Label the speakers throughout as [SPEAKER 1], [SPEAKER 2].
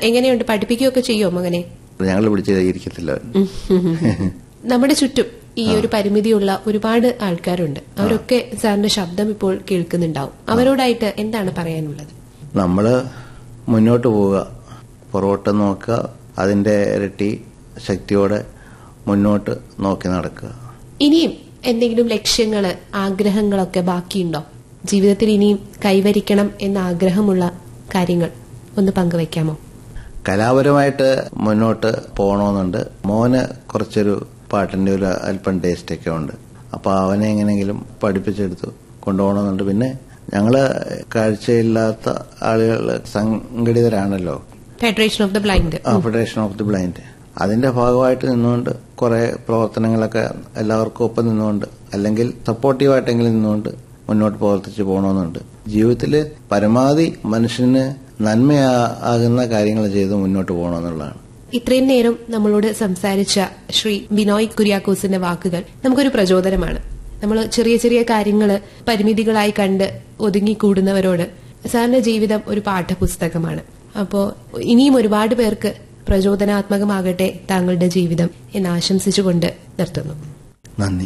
[SPEAKER 1] എങ്ങനെയുണ്ട് പഠിപ്പിക്കുകയൊക്കെ ചെയ്യുമോ മകനെ
[SPEAKER 2] ഞങ്ങൾ പിടിച്ച് ഇരിക്കത്തില്ല
[SPEAKER 1] നമ്മുടെ ചുറ്റും ഈ ഒരു പരിമിതിയുള്ള ഒരുപാട് ആൾക്കാരുണ്ട് അവരൊക്കെ സാറിന്റെ ശബ്ദം ഇപ്പോൾ കേൾക്കുന്നുണ്ടാവും അവരോടായിട്ട് എന്താണ് പറയാനുള്ളത്
[SPEAKER 2] നമ്മള് മുന്നോട്ട് പോവുക പുറകോട്ട് നോക്കുക അതിന്റെ ഇരട്ടി ശക്തിയോടെ മുന്നോട്ട് നോക്കി നടക്കുക
[SPEAKER 1] ഇനിയും എന്തെങ്കിലും ലക്ഷ്യങ്ങള് ആഗ്രഹങ്ങളൊക്കെ ബാക്കിയുണ്ടോ ജീവിതത്തിൽ ഇനിയും കൈവരിക്കണം എന്ന ആഗ്രഹമുള്ള കാര്യങ്ങൾ ഒന്ന് പങ്കുവയ്ക്കാമോ
[SPEAKER 2] കലാപരമായിട്ട് മുന്നോട്ട് പോകണമെന്നുണ്ട് മോന് കുറച്ചൊരു പാട്ടിന്റെ ഒരു അല്പം ടേസ്റ്റ് ഒക്കെ ഉണ്ട് അപ്പൊ അവനെ എങ്ങനെയെങ്കിലും പഠിപ്പിച്ചെടുത്ത് കൊണ്ടുപോകണമെന്നുണ്ട് പിന്നെ ഞങ്ങള് കാഴ്ചയില്ലാത്ത ആളുകൾ സംഘടിതരാണല്ലോ
[SPEAKER 1] federation of the blind
[SPEAKER 2] federation of the blind അതിന്റെ ഭാഗമായിട്ട് നിന്നുകൊണ്ട് കുറെ പ്രവർത്തനങ്ങളൊക്കെ എല്ലാവർക്കും ഒപ്പം നിന്നുകൊണ്ട് അല്ലെങ്കിൽ സപ്പോർട്ടീവായിട്ടെങ്കിലും നിന്നുകൊണ്ട് മുന്നോട്ട് പ്രവർത്തിച്ചു പോകണമെന്നുണ്ട് ജീവിതത്തിൽ പരമാവധി മനുഷ്യന് നന്മയാകുന്ന കാര്യങ്ങൾ ചെയ്ത് മുന്നോട്ട് പോകണമെന്നുള്ളതാണ്
[SPEAKER 1] ഇത്രയും നേരം നമ്മളോട് സംസാരിച്ച ശ്രീ ബിനോയ് കുര്യാക്കോസിന്റെ വാക്കുകൾ നമുക്കൊരു പ്രചോദനമാണ് നമ്മൾ ചെറിയ ചെറിയ കാര്യങ്ങൾ പരിമിതികളായി കണ്ട് ഒതുങ്ങിക്കൂടുന്നവരോട് സാറിന്റെ ജീവിതം ഒരു പാഠപുസ്തകമാണ് അപ്പോ ഇനിയും ഒരുപാട് പേർക്ക് പ്രചോദനാത്മകമാകട്ടെ താങ്കളുടെ ജീവിതം എന്ന് ആശംസിച്ചുകൊണ്ട് നിർത്തുന്നു
[SPEAKER 2] നന്ദി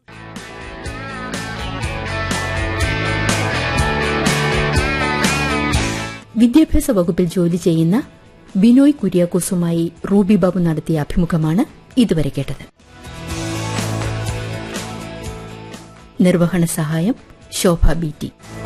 [SPEAKER 3] വിദ്യാഭ്യാസ വകുപ്പിൽ ജോലി ചെയ്യുന്ന ബിനോയ് കുര്യാക്കോസുമായി റൂബി ബാബു നടത്തിയ അഭിമുഖമാണ് ഇതുവരെ കേട്ടത് നിർവഹണ സഹായം ശോഭ ബി ടി